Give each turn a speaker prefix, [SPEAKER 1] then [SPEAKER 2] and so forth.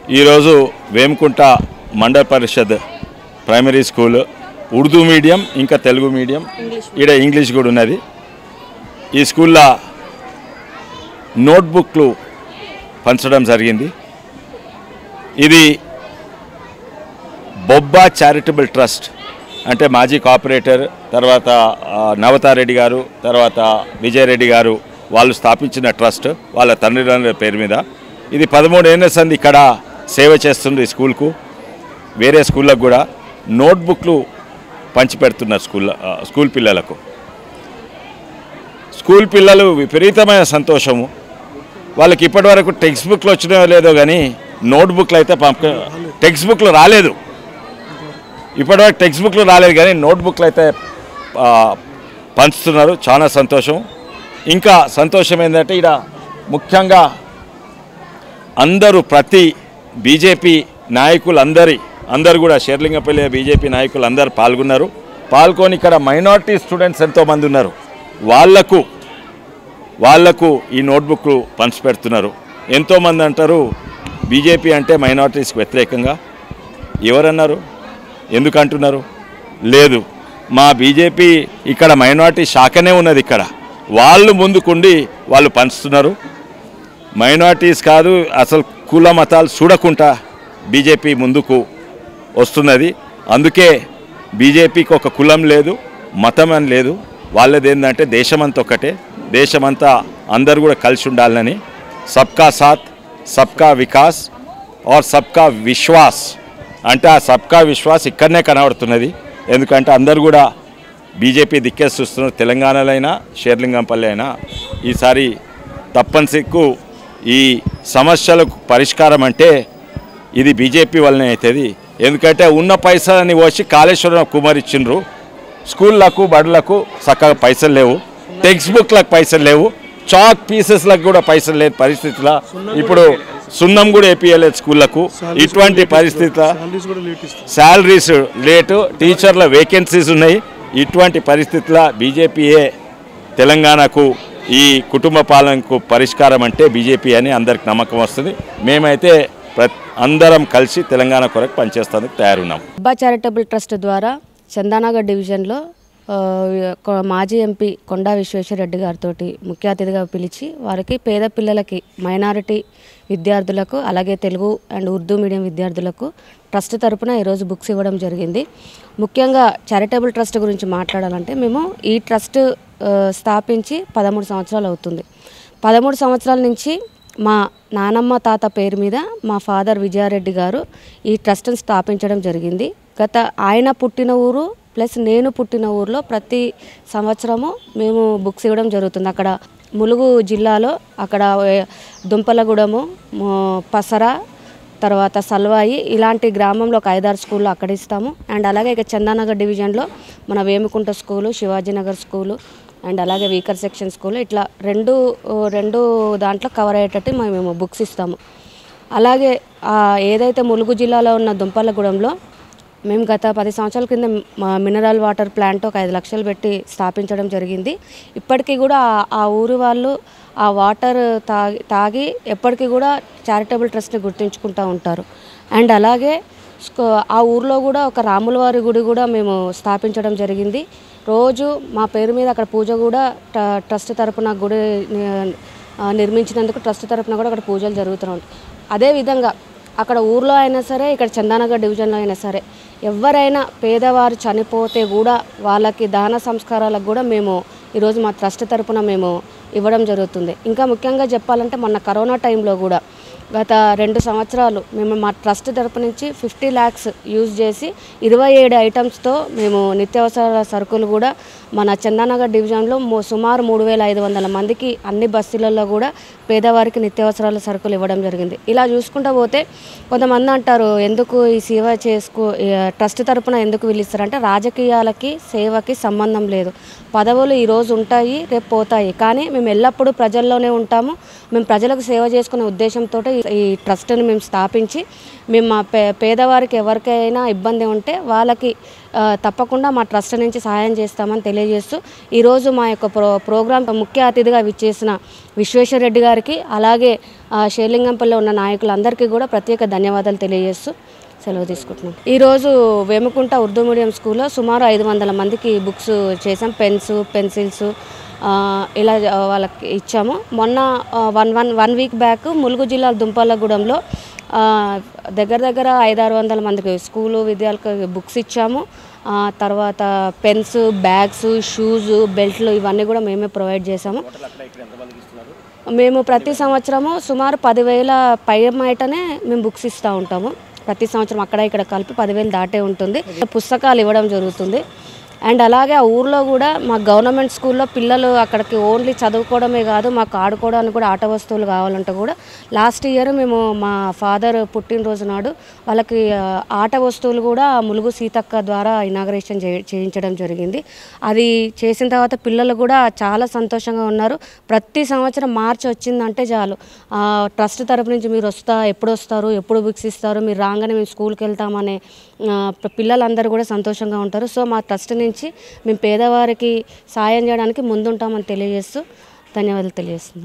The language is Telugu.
[SPEAKER 1] ఈరోజు వేముకుంట మండల పరిషత్ ప్రైమరీ స్కూల్ ఉర్దూ మీడియం ఇంకా తెలుగు మీడియం ఈడ ఇంగ్లీష్ కూడా ఉన్నది ఈ స్కూల్లో నోట్బుక్లు పంచడం జరిగింది ఇది బొబ్బా చారిటబుల్ ట్రస్ట్ అంటే మాజీ కార్పొరేటర్ తర్వాత ఆ, నవతారెడ్డి గారు తర్వాత విజయరెడ్డి గారు వాళ్ళు స్థాపించిన ట్రస్ట్ వాళ్ళ తండ్రి పేరు మీద ఇది పదమూడు ఏళ్ళ సంది ఇక్కడ సేవ చేస్తుంది ఈ స్కూల్కు వేరే స్కూళ్ళకు కూడా నోట్బుక్లు పంచిపెడుతున్నారు స్కూల్ ఆ, స్కూల్ పిల్లలకు స్కూల్ పిల్లలు విపరీతమైన సంతోషము వాళ్ళకి ఇప్పటివరకు టెక్స్ట్ బుక్లు వచ్చినాయో లేదో కానీ నోట్బుక్లు అయితే పంప టెక్స్ట్ బుక్లు రాలేదు ఇప్పటివరకు టెక్స్ట్ బుక్లు రాలేదు కానీ నోట్బుక్లు అయితే ఆ, పంచుతున్నారు చాలా సంతోషం ఇంకా సంతోషం ఏంటంటే ఇక్కడ ముఖ్యంగా అందరూ ప్రతి బీజేపీ నాయకులందరి అందరు కూడా షేర్లింగపల్లి బీజేపీ నాయకులు అందరు పాల్గొన్నారు పాల్గొని ఇక్కడ మైనారిటీ స్టూడెంట్స్ ఎంతోమంది ఉన్నారు వాళ్లకు వాళ్లకు ఈ నోట్బుక్లు పంచిపెడుతున్నారు ఎంతోమంది అంటారు బీజేపీ అంటే మైనారిటీస్కి వ్యతిరేకంగా ఎవరన్నారు ఎందుకు అంటున్నారు లేదు మా బీజేపీ ఇక్కడ మైనారిటీ శాఖనే ఉన్నది ఇక్కడ వాళ్ళు ముందుకుండి వాళ్ళు పంచుతున్నారు మైనారిటీస్ కాదు అసలు కుల మతాలు చూడకుండా బీజేపీ ముందుకు వస్తున్నది అందుకే బీజేపీకి ఒక కులం లేదు మతం అని లేదు వాళ్ళది ఏంటంటే దేశమంతా ఒక్కటే దేశమంతా అందరు కూడా కలిసి ఉండాలని సబ్కా సాత్ సబ్కా వికాస్ ఆర్ సబ్కా విశ్వాస్ అంటే ఆ సబ్కా విశ్వాస్ ఇక్కడనే కనబడుతున్నది ఎందుకంటే అందరు కూడా బీజేపీ దిక్కేసి చూస్తున్నారు తెలంగాణలో అయినా షేర్లింగంపల్లి అయినా ఈసారి తప్పనిసరికు ఈ సమస్యలకు పరిష్కారం అంటే ఇది బీజేపీ వల్లనే అవుతుంది ఎందుకంటే ఉన్న పైసలని వచ్చి కాళేశ్వరం కుమరిచ్చిండ్రు స్కూళ్ళకు బడులకు చక్కగా పైసలు లేవు టెక్స్ట్ బుక్లకు పైసలు లేవు చాక్ పీసెస్లకు కూడా పైసలు లేని పరిస్థితిలో ఇప్పుడు సున్నం కూడా వేపియలేదు స్కూళ్ళకు ఇటువంటి పరిస్థితిలో
[SPEAKER 2] శాలరీస్ కూడా లేట్ ఇస్తారు
[SPEAKER 1] శాలరీస్ లేటు టీచర్ల వేకెన్సీస్ ఉన్నాయి ఇటువంటి పరిస్థితుల్లో బీజేపీయే తెలంగాణకు ఈ కుటుంబ పాలనకు పరిష్కారం అంటే బీజేపీ అని అందరికి నమ్మకం వస్తుంది మేమైతే ప్ర అందరం కలిసి తెలంగాణ కొరకు పనిచేస్తానికి తయారున్నాం
[SPEAKER 3] అబ్బా చారిటబుల్ ట్రస్ట్ ద్వారా చందానగర్ డివిజన్లో ఆ, కొ- మాజీ ఎంపీ కొండా విశ్వేశ్వరరెడ్డి గారితో ముఖ్య అతిథిగా పిలిచి వారికి పేద పిల్లలకి మైనారిటీ విద్యార్థులకు అలాగే తెలుగు అండ్ ఉర్దూ మీడియం విద్యార్థులకు ట్రస్ట్ తరపున ఈరోజు బుక్స్ ఇవ్వడం జరిగింది ముఖ్యంగా చారిటబుల్ ట్రస్ట్ గురించి మాట్లాడాలంటే మేము ఈ ట్రస్ట్ ఆ, స్థాపించి పదమూడు సంవత్సరాలు అవుతుంది పదమూడు సంవత్సరాల నుంచి మా నానమ్మ తాత పేరు మీద మా ఫాదర్ విజయారెడ్డి గారు ఈ ట్రస్ట్ని స్థాపించడం జరిగింది గత ఆయన పుట్టిన ఊరు ప్లస్ నేను పుట్టిన ఊర్లో ప్రతి సంవత్సరము మేము బుక్స్ ఇవ్వడం జరుగుతుంది అక్కడ ములుగు జిల్లాలో అక్కడ ఏ- దుంపలగూడెము మో- పసర తర్వాత సల్వాయి ఇలాంటి గ్రామంలో ఒక ఐదారు స్కూళ్ళు అక్కడ ఇస్తాము అండ్ అలాగే ఇక చందానగర్ డివిజన్లో మన Vemukunta school Shivajinagar school and అలాగే వీకర్ సెక్షన్ స్కూల్ ఇట్లా రెండు రెండు దాంట్లో కవర్ అయ్యేటట్టు మేము మేము బుక్స్ ఇస్తాము అలాగే ఆ, ఏదైతే ములుగు జిల్లాలో ఉన్న దుంపలగూడెంలో మేము గత పది సంవత్సరాల కింద మా మినరల్ వాటర్ ప్లాంట్ ఒక ఐదు లక్షలు పెట్టి స్థాపించడం జరిగింది ఇప్పటికీ కూడా ఆ- ఆ ఊరు వాళ్ళు ఆ వాటర్ తాగి తాగి ఎప్పటికీ కూడా చారిటబుల్ ట్రస్ట్ని గుర్తుంచుకుంటూ ఉంటారు అండ్ అలాగే స్కూ- ఆ ఊర్లో కూడా ఒక రాములవారి గుడి కూడా మేము స్థాపించడం జరిగింది రోజు మా పేరు మీద అక్కడ పూజ కూడా ట- ట్రస్ట్ తరపున గుడి ని- ఆ, నిర్మించినందుకు ట్రస్ట్ తరపున కూడా అక్కడ పూజలు జరుగుతూ ఉంటాయి అదేవిధంగా అక్కడ ఊర్లో అయినా సరే ఇక్కడ చందానగర్ డివిజన్లో అయినా సరే ఎవరైనా పేదవారు చనిపోతే కూడా వాళ్ళకి దాన సంస్కారాలకు కూడా మేము ఈరోజు మా ట్రస్ట్ తరపున మేము ఇవ్వడం జరుగుతుంది ఇంకా ముఖ్యంగా చెప్పాలంటే మొన్న కరోనా టైంలో కూడా గత రెండు సంవత్సరాలు మేము మా ట్రస్ట్ తరపు నుంచి ఫిఫ్టీ ల్యాక్స్ యూజ్ చేసి ఇరవై ఏడు ఐటమ్స్తో మేము నిత్యావసర సరుకులు కూడా మన చందానగర్ డివిజన్లో మో- సుమారు మూడు వేల ఐదు వందల మందికి అన్ని బస్సులలో కూడా పేదవారికి నిత్యావసరాల సరుకులు ఇవ్వడం జరిగింది ఇలా చూసుకుంటూ పోతే కొంతమంది అంటారు ఎందుకు ఈ సేవ చేసుకో ఈ ట్రస్ట్ తరపున ఎందుకు పిలుస్తారంటే రాజకీయాలకి సేవకి సంబంధం లేదు పదవులు ఈరోజు ఉంటాయి రేపు పోతాయి కానీ మేము ఎల్లప్పుడూ ప్రజల్లోనే ఉంటాము మేము ప్రజలకు సేవ చేసుకునే ఉద్దేశంతో ఈ ట్రస్ట్ని మేము స్థాపించి మేము మా పే పేదవారికి ఎవరికైనా ఇబ్బంది ఉంటే వాళ్ళకి ఆ, తప్పకుండా మా ట్రస్ట్ నుంచి సహాయం చేస్తామని తెలియజేస్తూ ఈరోజు మా యొక్క ప్రో ప్రోగ్రాం ముఖ్య అతిథిగా విచ్చేసిన విశ్వేశ్వర రెడ్డి గారికి అలాగే ఆ, షేర్లింగంపల్లిలో ఉన్న నాయకులందరికీ కూడా ప్రత్యేక ధన్యవాదాలు తెలియజేస్తూ సెలవు తీసుకుంటున్నాం ఈరోజు వేముకుంట ఉర్దూ మీడియం స్కూల్లో సుమారు ఐదు వందల మందికి బుక్స్ చేసాం పెన్స్ పెన్సిల్స్ ఆ, ఇలా ఆ, వాళ్ళకి ఇచ్చాము మొన్న one one one week back Mulugu జిల్లా దుంపల్లగూడెంలో ఆ, దగ్గర దగ్గర ఐదారు వందల మందికి స్కూలు విద్యార్థులకు బుక్స్ ఇచ్చాము ఆ, తర్వాత పెన్స్ బ్యాగ్స్ షూస్ బెల్ట్లు ఇవన్నీ కూడా మేమే ప్రొవైడ్ చేసాము మేము ప్రతి సంవత్సరము సుమారు పదివేల పై మైటనే మేము బుక్స్ ఇస్తూ ఉంటాము ప్రతి సంవత్సరం అక్కడ ఇక్కడ కలిపి పదివేలు దాటే ఉంటుంది పుస్తకాలు ఇవ్వడం జరుగుతుంది అండ్ అలాగే ఆ ఊర్లో కూడా మా గవర్నమెంట్ స్కూల్లో పిల్లలు అక్కడికి ఓన్లీ చదువుకోవడమే కాదు మాకు ఆడుకోవడానికి కూడా ఆట వస్తువులు కావాలంటే కూడా లాస్ట్ ఇయర్ మేము మా ఫాదర్ పుట్టినరోజు నాడు వాళ్ళకి ఆ, ఆట వస్తువులు కూడా ములుగు సీతక్క ద్వారా ఇనాగరేషన్ చే చేయించడం జరిగింది అది చేసిన తర్వాత పిల్లలు కూడా చాలా సంతోషంగా ఉన్నారు ప్రతి సంవత్సరం మార్చి వచ్చిందంటే చాలు ఆ, ట్రస్ట్ తరపు నుంచి మీరు వస్తా ఎప్పుడు వస్తారు ఎప్పుడు బుక్స్ ఇస్తారు మీరు రాగానే మేము స్కూల్కి వెళ్తామనే ఆ, ప- పిల్లలందరూ కూడా సంతోషంగా ఉంటారు సో మా ట్రస్ట్ నుంచి మేము పేదవారికి సాయం చేయడానికి ముందుంటామని తెలియజేస్తూ ధన్యవాదాలు తెలియజేస్తున్నాం